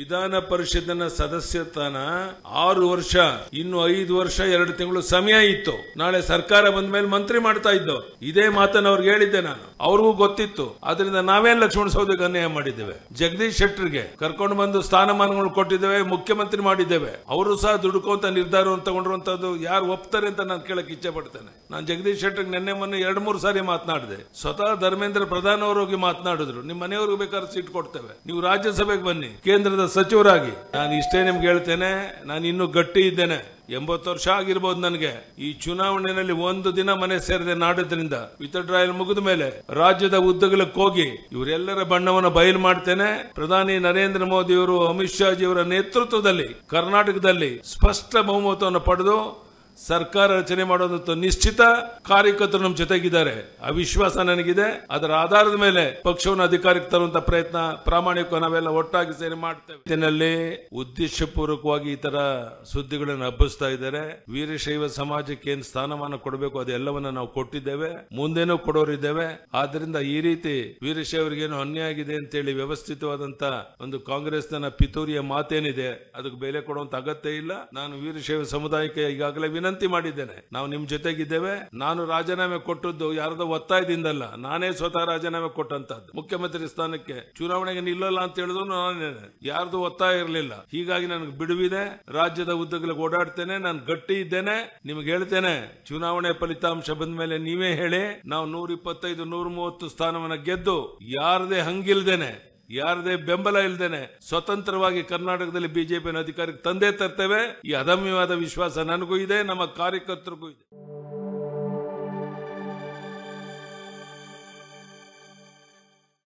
ವಿಧಾನ ಪರಿಷತ್ತಿನ ಸದಸ್ಯತನ ಆರು ವರ್ಷ ಇನ್ನು ಐದು ವರ್ಷ ಎರಡು ತಿಂಗಳು ಸಮಯ ಇತ್ತು ನಾಳೆ ಸರ್ಕಾರ ಬಂದ ಮೇಲೆ ಮಂತ್ರಿ ಮಾಡ್ತಾ ಇದ್ದು ಇದೇ ಮಾತನ್ನ ಅವ್ರಿಗೆ ಹೇಳಿದ್ದೆ ನಾನು ಅವ್ರಿಗೂ ಗೊತ್ತಿತ್ತು ಅದರಿಂದ ನಾವೇನ್ ಲಕ್ಷ್ಮಣ ಸೌದಿಗೆ ಅನ್ಯಾಯ ಮಾಡಿದ್ದೇವೆ ಜಗದೀಶ್ ಶೆಟ್ಟರ್ಗೆ ಕರ್ಕೊಂಡು ಬಂದು ಸ್ಥಾನಮಾನಗಳು ಕೊಟ್ಟಿದ್ದೇವೆ ಮುಖ್ಯಮಂತ್ರಿ ಮಾಡಿದ್ದೇವೆ ಅವರು ಸಹ ದುಡುಕುವಂತ ನಿರ್ಧಾರವನ್ನು ತಗೊಂಡಿರುವಂತದ್ದು ಯಾರು ಒಪ್ತಾರೆ ಅಂತ ನಾನು ಕೇಳಕ್ ಇಚ್ಛೆ ಪಡ್ತೇನೆ ನಾನು ಜಗದೀಶ್ ಶೆಟ್ಟರ್ಗೆ ನಿನ್ನೆ ಮೊನ್ನೆ ಎರಡು ಮೂರು ಸಾರಿ ಮಾತನಾಡಿದೆ ಸ್ವತಃ ಧರ್ಮೇಂದ್ರ ಪ್ರಧಾನ್ ಅವರು ಹೋಗಿ ಮಾತನಾಡಿದ್ರು ನಿಮ್ಮ ಮನೆಯವ್ರಿಗೆ ಬೇಕಾದ್ರೆ ಸೀಟ್ ಕೊಡ್ತೇವೆ ನೀವು ರಾಜ್ಯಸಭೆಗೆ ಬನ್ನಿ ಕೇಂದ್ರದ ಸಚಿವರಾಗಿ ನಾನು ಇಷ್ಟೇ ನಿಮ್ಗೆ ಹೇಳ್ತೇನೆ ನಾನು ಇನ್ನೂ ಗಟ್ಟಿ ಇದ್ದೇನೆ ಎಂಬತ್ತು ವರ್ಷ ಆಗಿರ್ಬೋದು ನನಗೆ ಈ ಚುನಾವಣೆಯಲ್ಲಿ ಒಂದು ದಿನ ಮನೆ ಸೇರಿದೆ ನಾಡಿದ್ರಿಂದ ವಿತ್ ಡ್ರಾಯಲ್ ಮುಗಿದ ಮೇಲೆ ರಾಜ್ಯದ ಉದ್ದಗಲಕ್ಕೆ ಹೋಗಿ ಇವರೆಲ್ಲರ ಬಣ್ಣವನ್ನು ಬಯಲು ಮಾಡ್ತೇನೆ ಪ್ರಧಾನಿ ನರೇಂದ್ರ ಮೋದಿ ಅವರು ಅಮಿತ್ ಶಾ ಜಿಯವರ ನೇತೃತ್ವದಲ್ಲಿ ಕರ್ನಾಟಕದಲ್ಲಿ ಸ್ಪಷ್ಟ ಬಹುಮತವನ್ನು ಪಡೆದು ಸರ್ಕಾರ ರಚನೆ ಮಾಡೋದಂತೂ ನಿಶ್ಚಿತ ಕಾರ್ಯಕರ್ತರು ನಮ್ಮ ಜೊತೆಗಿದ್ದಾರೆ ಆ ವಿಶ್ವಾಸ ನನಗಿದೆ ಅದರ ಆಧಾರದ ಮೇಲೆ ಪಕ್ಷವನ್ನು ಅಧಿಕಾರಕ್ಕೆ ತರುವಂತ ಪ್ರಯತ್ನ ಪ್ರಾಮಾಣಿಕ ನಾವೆಲ್ಲ ಒಟ್ಟಾಗಿ ಸೇರಿ ಮಾಡ್ತೇವೆ ಇದರಲ್ಲಿ ಉದ್ದೇಶಪೂರ್ವಕವಾಗಿ ಈ ತರ ಸುದ್ದಿಗಳನ್ನು ಹಬ್ಬಿಸ್ತಾ ಇದ್ದಾರೆ ವೀರಶೈವ ಸಮಾಜಕ್ಕೆ ಏನ್ ಸ್ಥಾನಮಾನ ಕೊಡಬೇಕು ಅದೆಲ್ಲವನ್ನ ನಾವು ಕೊಟ್ಟಿದ್ದೇವೆ ಮುಂದೇನೂ ಕೊಡೋರಿದ್ದೇವೆ ಆದ್ರಿಂದ ಈ ರೀತಿ ವೀರಶೈವರಿಗೇನು ಅನ್ಯಾಯ ಆಗಿದೆ ಅಂತೇಳಿ ವ್ಯವಸ್ಥಿತವಾದಂತ ಒಂದು ಕಾಂಗ್ರೆಸ್ನ ಪಿತೂರಿಯ ಮಾತೇನಿದೆ ಅದಕ್ಕೆ ಬೆಲೆ ಕೊಡುವಂತ ಅಗತ್ಯ ಇಲ್ಲ ನಾನು ವೀರಶೈವ ಸಮುದಾಯಕ್ಕೆ ಈಗಾಗಲೇ ವಿನಂತಿ ಮಾಡಿದ್ದೇನೆ ನಾವು ನಿಮ್ ಜೊತೆಗಿದ್ದೇವೆ ನಾನು ರಾಜೀನಾಮೆ ಕೊಟ್ಟದ್ದು ಯಾರದೋ ಒತ್ತಾಯದಿಂದಲ್ಲ ನಾನೇ ಸ್ವತಃ ರಾಜೀನಾಮೆ ಕೊಟ್ಟಂತದ್ದು ಮುಖ್ಯಮಂತ್ರಿ ಸ್ಥಾನಕ್ಕೆ ಚುನಾವಣೆಗೆ ನಿಲ್ಲಲ್ಲ ಅಂತ ಹೇಳಿದ್ರು ನಾನೇ ಯಾರ್ದು ಒತ್ತಾಯ ಇರಲಿಲ್ಲ ಹೀಗಾಗಿ ನನಗೆ ಬಿಡುವಿದೆ ರಾಜ್ಯದ ಉದ್ದಗಲಿಗೆ ಓಡಾಡ್ತೇನೆ ನಾನು ಗಟ್ಟಿ ಇದ್ದೇನೆ ನಿಮ್ಗೆ ಹೇಳ್ತೇನೆ ಚುನಾವಣೆ ಫಲಿತಾಂಶ ಬಂದ ಮೇಲೆ ನೀವೇ ಹೇಳಿ ನಾವು ನೂರ ಇಪ್ಪತ್ತೈದು ನೂರ ಮೂವತ್ತು ಸ್ಥಾನವನ್ನ ಗೆದ್ದು ಯಾರದೇ ಹಂಗಿಲ್ದೇನೆ ಯಾರದೇ ಬೆಂಬಲ ಇಲ್ದೇನೆ ಸ್ವತಂತ್ರವಾಗಿ ಕರ್ನಾಟಕದಲ್ಲಿ ಬಿಜೆಪಿಯನ್ನು ಅಧಿಕಾರಕ್ಕೆ ತಂದೇ ತರ್ತೇವೆ ಈ ಅದಮ್ಯವಾದ ವಿಶ್ವಾಸ ನನಗೂ ಇದೆ ನಮ್ಮ ಕಾರ್ಯಕರ್ತರಿಗೂ ಇದೆ